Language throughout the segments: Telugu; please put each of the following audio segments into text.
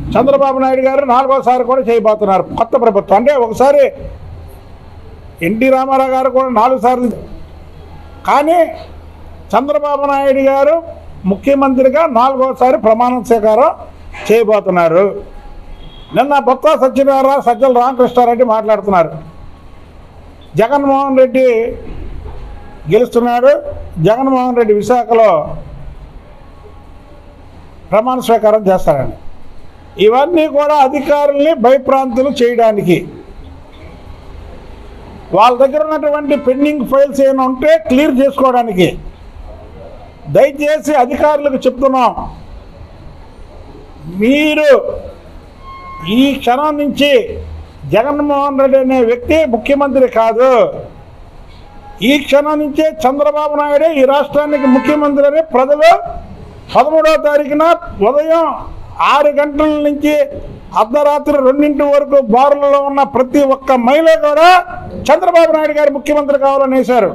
చంద్రబాబు నాయుడు గారు నాలుగోసారి కూడా చేయబోతున్నారు కొత్త ప్రభుత్వం అంటే ఒకసారి ఎన్టీ రామారావు గారు కూడా నాలుగు సార్లు కానీ చంద్రబాబు నాయుడు గారు ముఖ్యమంత్రిగా నాలుగోసారి ప్రమాణ స్వీకారం చేయబోతున్నారు నిన్న బొత్స సత్యనారాయణ సజ్జల రామకృష్ణారెడ్డి మాట్లాడుతున్నారు జగన్మోహన్ రెడ్డి గెలుస్తున్నాడు జగన్మోహన్ రెడ్డి విశాఖలో ప్రమాణ స్వీకారం చేస్తారని ఇవన్నీ కూడా అధికారుల్ని భయప్రాంతులు చేయడానికి వాళ్ళ దగ్గర ఉన్నటువంటి పెండింగ్ ఫైల్స్ ఏమైనా ఉంటే క్లియర్ చేసుకోవడానికి దయచేసి అధికారులకు చెప్తున్నాం మీరు ఈ క్షణం నుంచి జగన్మోహన్ రెడ్డి అనే వ్యక్తి ముఖ్యమంత్రి కాదు ఈ క్షణం నుంచే చంద్రబాబు నాయుడే ఈ రాష్ట్రానికి ముఖ్యమంత్రి అని ప్రజలు పదమూడవ తారీఖున ఉదయం ఆరు గంటల నుంచి అర్ధరాత్రి రెండింటి వరకు బారులలో ఉన్న ప్రతి ఒక్క మహిళ కూడా చంద్రబాబు నాయుడు గారు ముఖ్యమంత్రి కావాలని వేశారు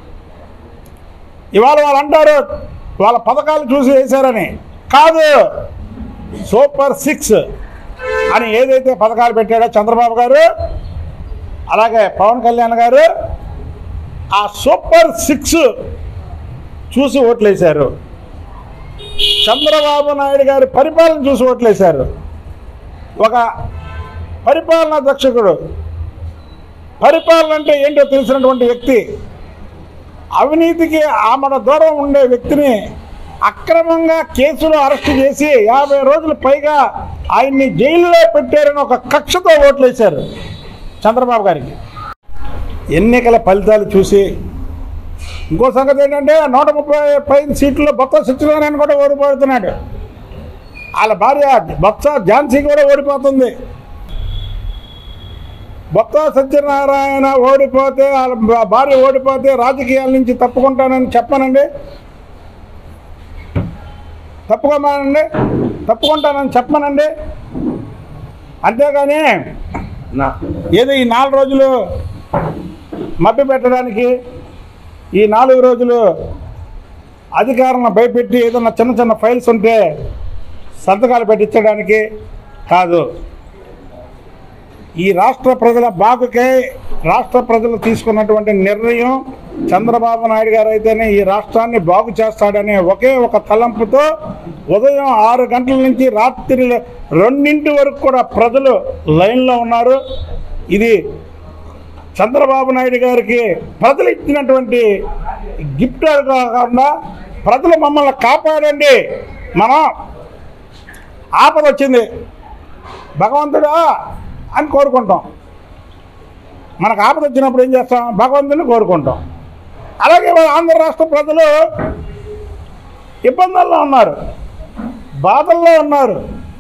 ఇవాళ వాళ్ళు అంటారు వాళ్ళ పథకాలు చూసి వేశారని కాదు సూపర్ సిక్స్ అని ఏదైతే పథకాలు పెట్టాడో చంద్రబాబు గారు అలాగే పవన్ కళ్యాణ్ గారు ఆ సూపర్ సిక్స్ చూసి ఓట్లేశారు చంద్రబాబు నాయుడు గారి పరిపాలన చూసి ఓట్లేశారు ఒక పరిపాలనా దక్షకుడు పరిపాలన అంటే ఏంటో తెలిసినటువంటి వ్యక్తి అవినీతికి ఆమెడ దూరం ఉండే వ్యక్తిని అక్రమంగా కేసులు అరెస్ట్ చేసి యాభై రోజులు పైగా ఆయన్ని జైల్లో పెట్టారని ఒక కక్షతో ఓట్లేశారు చంద్రబాబు గారికి ఎన్నికల ఫలితాలు చూసి ఇంకో సంగతి ఏంటంటే నూట ముప్పై పై సీట్లలో బొత్స సత్యనారాయణ కూడా ఓడిపోతున్నాడు వాళ్ళ భార్య బొత్స ఝాన్సీ కూడా ఓడిపోతుంది బొత్స సత్యనారాయణ ఓడిపోతే వాళ్ళ భా- భార్య ఓడిపోతే రాజకీయాల నుంచి తప్పుకుంటానని చెప్పానండి తప్పుకోమానండి తప్పుకుంటానని చెప్పమనండి అంతేగాని ఏదో ఈ నాలుగు రోజులు మభ్య పెట్టడానికి ఈ నాలుగు రోజులు అధికారులను భయపెట్టి ఏదన్నా చిన్న చిన్న ఫైల్స్ ఉంటే సంతకాలు పెట్టించడానికి కాదు ఈ రాష్ట్ర ప్రజల బాగుకై రాష్ట్ర ప్రజలు తీసుకున్నటువంటి నిర్ణయం చంద్రబాబు నాయుడు గారు అయితేనే ఈ రాష్ట్రాన్ని బాగు చేస్తాడనే ఒకే ఒక తలంపుతో ఉదయం ఆరు గంటల నుంచి రాత్రి రెండింటి వరకు కూడా ప్రజలు లైన్లో ఉన్నారు ఇది చంద్రబాబు నాయుడు గారికి ప్రజలు ఇచ్చినటువంటి గిఫ్ట్ కాకుండా ప్రజలు మమ్మల్ని కాపాడండి మనం ఆపద వచ్చింది భగవంతుడా అని కోరుకుంటాం మనకు ఆపద వచ్చినప్పుడు ఏం చేస్తాం భగవంతుని కోరుకుంటాం అలాగే మన ఆంధ్ర రాష్ట్ర ప్రజలు ఇబ్బందుల్లో ఉన్నారు బాధల్లో ఉన్నారు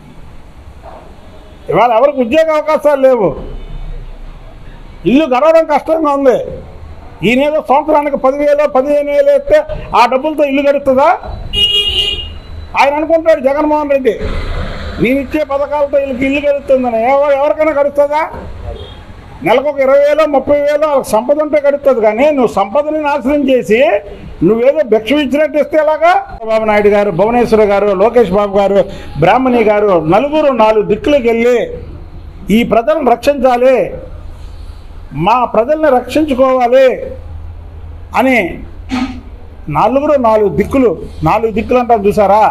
ఇవాళ ఎవరికి ఉద్యోగ అవకాశాలు లేవు ఇల్లు గడవడం కష్టంగా ఉంది ఈయనేదో సంవత్సరానికి పదివేలు పదిహేను వేలు వేస్తే ఆ డబ్బులతో ఇల్లు గడుస్తుందా ఆయన అనుకుంటాడు జగన్మోహన్ రెడ్డి నేను ఇచ్చే పథకాలతో వీళ్ళకి ఇల్లు గడుస్తుందని ఎవ- ఎవరికైనా గడుస్తుందా నెలకు ఒక ఇరవై వేలు ముప్పై వేలు వాళ్ళకి సంపద ఉంటే గడుస్తుంది కానీ నువ్వు సంపదని నాశనం చేసి నువ్వేదో భిక్ష ఇచ్చినట్టు ఇస్తే ఎలాగా చంద్రబాబు నాయుడు గారు భువనేశ్వర్ గారు లోకేష్ బాబు గారు బ్రాహ్మణి గారు నలుగురు నాలుగు దిక్కులకు వెళ్ళి ఈ ప్రజలను రక్షించాలి మా ప్రజల్ని రక్షించుకోవాలి అని నలుగురు నాలుగు దిక్కులు నాలుగు దిక్కులు అంటారు చూసారా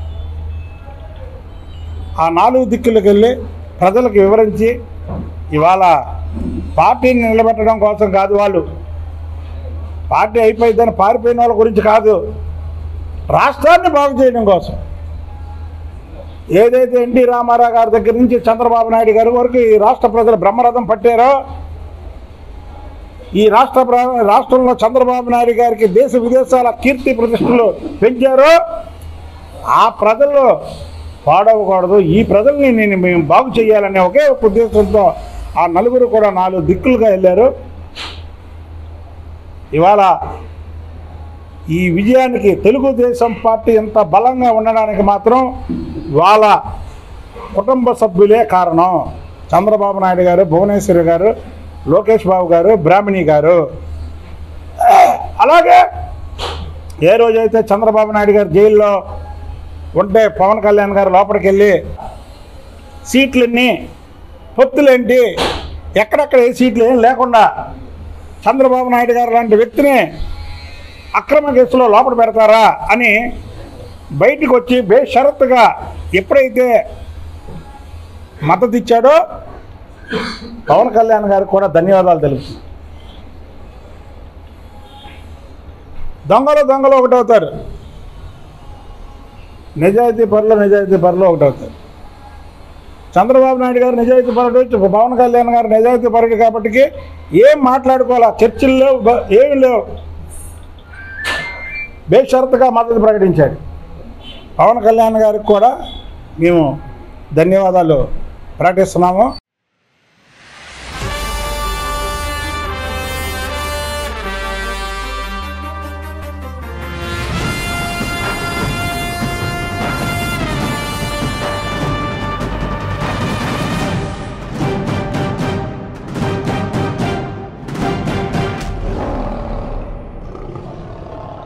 ఆ నాలుగు దిక్కులకు వెళ్ళి ప్రజలకు వివరించి ఇవాళ పార్టీని నిలబెట్టడం కోసం కాదు వాళ్ళు పార్టీ అయిపోయిందని పారిపోయిన వాళ్ళ గురించి కాదు రాష్ట్రాన్ని బాగు చేయడం కోసం ఏదైతే ఎన్టీ రామారావు గారి దగ్గర నుంచి చంద్రబాబు నాయుడు గారి వరకు ఈ రాష్ట్ర ప్రజలు బ్రహ్మరథం పట్టారో ఈ రాష్ట్ర ప్ర- రాష్ట్రంలో చంద్రబాబు నాయుడు గారికి దేశ విదేశాల కీర్తి ప్రతిష్టలు పెంచారో ఆ ప్రజలు పాడవకూడదు ఈ ప్రజల్ని నేను మేము బాగు చేయాలనే ఒకే ఒక ఉద్దేశంతో ఆ నలుగురు కూడా నాలుగు దిక్కులుగా వెళ్ళారు ఇవాళ ఈ విజయానికి తెలుగుదేశం పార్టీ ఎంత బలంగా ఉండడానికి మాత్రం వాళ్ళ కుటుంబ సభ్యులే కారణం చంద్రబాబు నాయుడు గారు భువనేశ్వరి గారు లోకేష్ బాబు గారు బ్రాహ్మణి గారు అలాగే ఏ రోజైతే చంద్రబాబు నాయుడు గారు జైల్లో ఉంటే పవన్ కళ్యాణ్ గారు లోపలికి వెళ్ళి సీట్లన్నీ పొత్తులేంటి ఎక్కడెక్కడ ఏ సీట్లు ఏం లేకుండా చంద్రబాబు నాయుడు గారు లాంటి వ్యక్తిని అక్రమ కేసులో లోపల పెడతారా అని బయటికి వచ్చి బేషరత్తుగా ఎప్పుడైతే మద్దతు ఇచ్చాడో పవన్ కళ్యాణ్ గారికి కూడా ధన్యవాదాలు తెలుసు దొంగలు దొంగలు ఒకటవుతారు నిజాయితీ పరులు నిజాయితీ పరులు ఒకటవుతారు చంద్రబాబు నాయుడు గారు నిజాయితీ పరుడు పవన్ కళ్యాణ్ గారు నిజాయితీ పరుడు కాబట్టి ఏం మాట్లాడుకోవాలా చర్చలు లేవు బ- ఏమీ లేవు బేషరతుగా మద్దతు ప్రకటించాడు పవన్ కళ్యాణ్ గారికి కూడా మేము ధన్యవాదాలు ప్రకటిస్తున్నాము